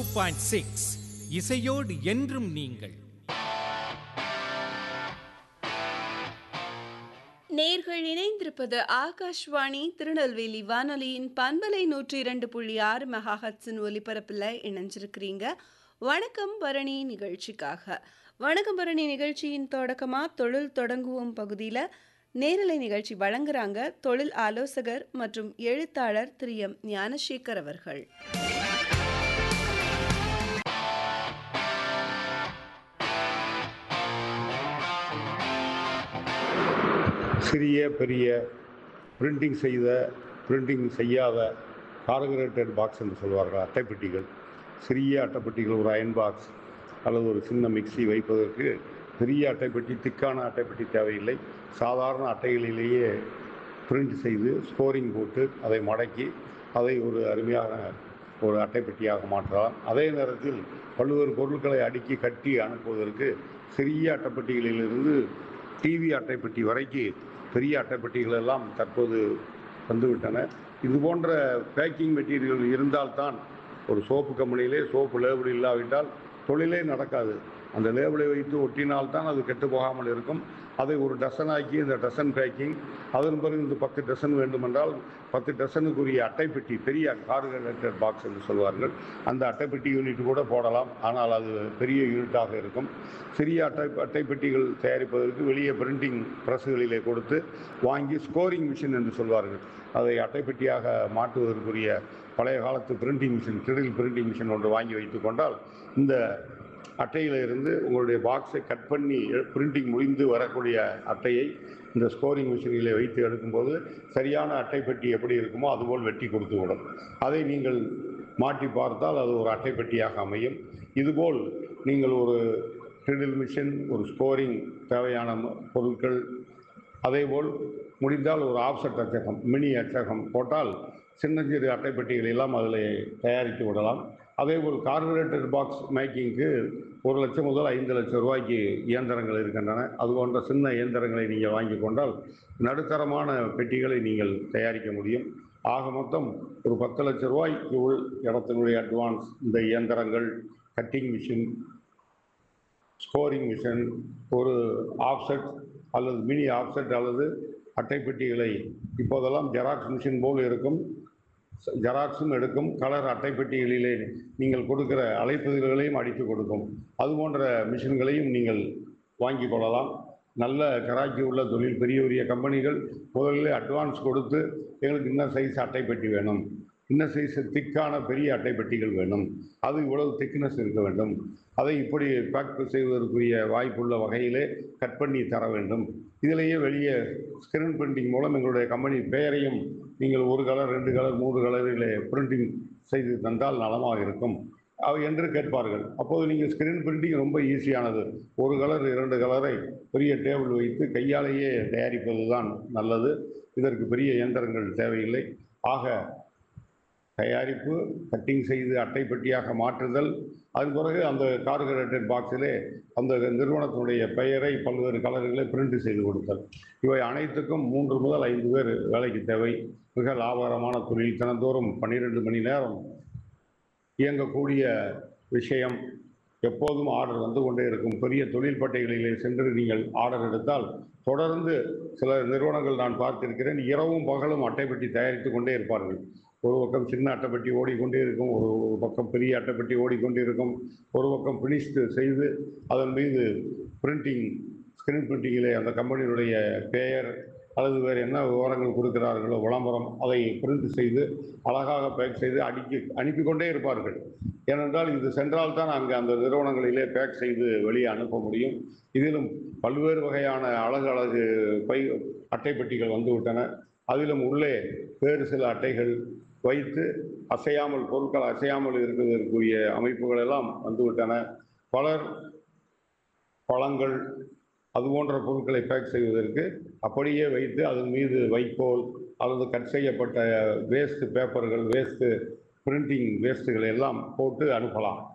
point six இசையோடு என்றும் நீங்கள் நேர்கள் இணைந்திருப்பது ஆகாஷ்வாணி திருநெல்வேலி வானொலியின் பண்பலை நூற்றி இரண்டு புள்ளி ஆறு மெகாஹட்ஸின் ஒலிபரப்பில் இணைஞ்சிருக்கிறீங்க வணக்கம் பரணி நிகழ்ச்சிக்காக வணக்கம் பரணி நிகழ்ச்சியின் தொடக்கமாக தொழில் தொடங்குவோம் பகுதியில் நேரலை நிகழ்ச்சி வழங்குறாங்க தொழில் ஆலோசகர் மற்றும் எழுத்தாளர் திரு எம் ஞானசேகர் அவர்கள் சிறிய பெரிய பிரிண்டிங் செய்த பிரிண்டிங் செய்யாத கார்பரேட்டட் பாக்ஸ் என்று சொல்வார்கள் அட்டைப்பெட்டிகள் சிறிய அட்டைப்பெட்டிகள் ஒரு அயன் பாக்ஸ் அல்லது ஒரு சின்ன மிக்ஸி வைப்பதற்கு பெரிய அட்டைப்பெட்டி திக்கான அட்டைப்பெட்டி தேவையில்லை சாதாரண அட்டைகளிலேயே பிரிண்ட் செய்து ஸ்கோரிங் போட்டு அதை மடக்கி அதை ஒரு அருமையான ஒரு அட்டைப்பெட்டியாக மாற்றலாம் அதே நேரத்தில் பல்வேறு பொருட்களை அடுக்கி கட்டி அனுப்புவதற்கு சிறிய அட்டைப்பெட்டிகளிலிருந்து டிவி அட்டைப்பெட்டி வரைக்கு பெரிய அட்டைப்பெட்டிகள் எல்லாம் தற்போது வந்துவிட்டன இது போன்ற பேக்கிங் மெட்டீரியல் இருந்தால்தான் ஒரு சோப்பு கம்பெனியிலே சோப்பு லேபிள் இல்லாவிட்டால் தொழிலே நடக்காது அந்த லேபிளை வைத்து ஒட்டினால்தான் அது கெட்டு போகாமல் இருக்கும் அதை ஒரு டசனாக்கி இந்த டசன் பேக்கிங் அதன் பிறகு இந்த பத்து டசன் வேண்டுமென்றால் பத்து டசனுக்குரிய அட்டைப்பெட்டி பெரிய கார்பரேட்டட் பாக்ஸ் என்று சொல்வார்கள் அந்த அட்டைப்பெட்டி யூனிட் கூட போடலாம் ஆனால் அது பெரிய யூனிட்டாக இருக்கும் சிறிய அட்டை அட்டைப்பெட்டிகள் தயாரிப்பதற்கு வெளியே பிரிண்டிங் ப்ரெஸ்களிலே கொடுத்து வாங்கி ஸ்கோரிங் மிஷின் என்று சொல்வார்கள் அதை அட்டைப்பெட்டியாக மாற்றுவதற்குரிய பழைய காலத்து பிரிண்டிங் மிஷின் கிரில் பிரிண்டிங் மிஷின் ஒன்று வாங்கி வைத்து கொண்டால் இந்த அட்டையில் இருந்து உங்களுடைய பாக்ஸை கட் பண்ணி பிரிண்டிங் முடிந்து வரக்கூடிய அட்டையை இந்த ஸ்கோரிங் மிஷினில் வைத்து எடுக்கும்போது சரியான அட்டைப்பெட்டி எப்படி இருக்குமோ அதுபோல் வெட்டி கொடுத்து விடும் அதை நீங்கள் மாட்டி பார்த்தால் அது ஒரு அட்டைப்பெட்டியாக அமையும் இதுபோல் நீங்கள் ஒரு ட்ரிடில் மிஷின் ஒரு ஸ்கோரிங் தேவையான ம- பொருட்கள் அதேபோல் முடிந்தால் ஒரு ஆப்செட் அச்சகம் மினி அச்சகம் போட்டால் சின்னஞ்சிறு அட்டைப்பெட்டிகள் எல்லாம் அதில் தயாரித்து விடலாம் அதேபோல் கார்பரேட்டட் பாக்ஸ் மேக்கிங்க்கு ஒரு லட்சம் முதல் ஐந்து லட்சம் ரூபாய்க்கு இயந்திரங்கள் இருக்கின்றன அது போன்ற சின்ன இயந்திரங்களை நீங்கள் வாங்கி கொண்டால் நடுத்தரமான பெட்டிகளை நீங்கள் தயாரிக்க முடியும் ஆக மொத்தம் ஒரு பத்து லட்சம் ரூபாய்க்கு உள் இடத்தினுடைய அட்வான்ஸ் இந்த இயந்திரங்கள் கட்டிங் மிஷின் ஸ்கோரிங் மிஷின் ஒரு ஆஃப்செட் அல்லது மினி ஆஃப்செட் அல்லது அட்டைப்பெட்டிகளை இப்போதெல்லாம் ஜெராக்ஸ் மிஷின் போல் இருக்கும் ஜெராக்ஸும் எடுக்கும் கலர் அட்டைப்பெட்டிகளிலே நீங்கள் கொடுக்கிற அழைப்புதல்களையும் அடித்து கொடுக்கும் அது போன்ற மிஷின்களையும் நீங்கள் வாங்கி கொள்ளலாம் நல்ல கராக்கி உள்ள தொழில் பெரிய பெரிய கம்பெனிகள் முதலில் அட்வான்ஸ் கொடுத்து எங்களுக்கு இன்ன சைஸ் அட்டைப்பெட்டி வேணும் இன்ன சைஸ் திக்கான பெரிய அட்டைப்பெட்டிகள் வேணும் அது இவ்வளவு திக்னஸ் இருக்க வேண்டும் அதை இப்படி பேக் செய்வதற்குரிய வாய்ப்புள்ள வகையிலே கட் பண்ணி தர வேண்டும் இதிலேயே வெளியே ஸ்கிரீன் பிரிண்டிங் மூலம் எங்களுடைய கம்பெனி பெயரையும் நீங்கள் ஒரு கலர் ரெண்டு கலர் மூன்று கலரில் பிரிண்டிங் செய்து தந்தால் நலமாக இருக்கும் அவை என்று கேட்பார்கள் அப்போது நீங்கள் ஸ்கிரீன் பிரிண்டிங் ரொம்ப ஈஸியானது ஒரு கலர் இரண்டு கலரை பெரிய டேபிள் வைத்து கையாலேயே தயாரிப்பது தான் நல்லது இதற்கு பெரிய இயந்திரங்கள் தேவையில்லை ஆக தயாரிப்பு கட்டிங் செய்து அட்டைப்பெட்டியாக மாற்றுதல் அதன் பிறகு அந்த கார்பரேட்டட் பாக்ஸிலே அந்த நிறுவனத்தினுடைய பெயரை பல்வேறு கலர்களை பிரிண்ட் செய்து கொடுத்தல் இவை அனைத்துக்கும் மூன்று முதல் ஐந்து பேர் வேலைக்கு தேவை மிக லாபகரமான தொழில் தினந்தோறும் பன்னிரெண்டு மணி நேரம் இயங்கக்கூடிய விஷயம் எப்போதும் ஆர்டர் வந்து கொண்டே இருக்கும் பெரிய தொழில் பட்டைகளிலே சென்று நீங்கள் ஆர்டர் எடுத்தால் தொடர்ந்து சில நிறுவனங்கள் நான் பார்த்திருக்கிறேன் இரவும் பகலும் அட்டைப்பெட்டி தயாரித்து கொண்டே இருப்பார்கள் ஒரு பக்கம் சின்ன அட்டைப்பெட்டி ஓடிக்கொண்டே இருக்கும் ஒரு ஒரு பக்கம் பெரிய அட்டைப்பெட்டி ஓடிக்கொண்டே இருக்கும் ஒரு பக்கம் பினிஷ்டு செய்து அதன் மீது பிரிண்டிங் ஸ்கிரீன் பிரிண்டிங்கிலே அந்த கம்பெனியுடைய பெயர் அல்லது வேறு என்ன விவரங்கள் கொடுக்கிறார்களோ விளம்பரம் அதை பிரிண்ட் செய்து அழகாக பேக் செய்து அடிக்கி அனுப்பி கொண்டே இருப்பார்கள் ஏனென்றால் இது சென்றால் தான் அங்கே அந்த நிறுவனங்களிலே பேக் செய்து வெளியே அனுப்ப முடியும் இதிலும் பல்வேறு வகையான அழகு அழகு பை அட்டைப்பெட்டிகள் வந்து விட்டன அதிலும் உள்ளே வேறு சில அட்டைகள் வைத்து அசையாமல் பொருட்கள் அசையாமல் இருக்கிறதற்குரிய அமைப்புகள் எல்லாம் வந்துவிட்டன பலர் பழங்கள் அது போன்ற பொருட்களை பேக் செய்வதற்கு அப்படியே வைத்து அதன் மீது வைக்கோல் அல்லது கட் செய்யப்பட்ட வேஸ்ட் பேப்பர்கள் வேஸ்ட்டு பிரிண்டிங் வேஸ்ட்டுகளை எல்லாம் போட்டு அனுப்பலாம்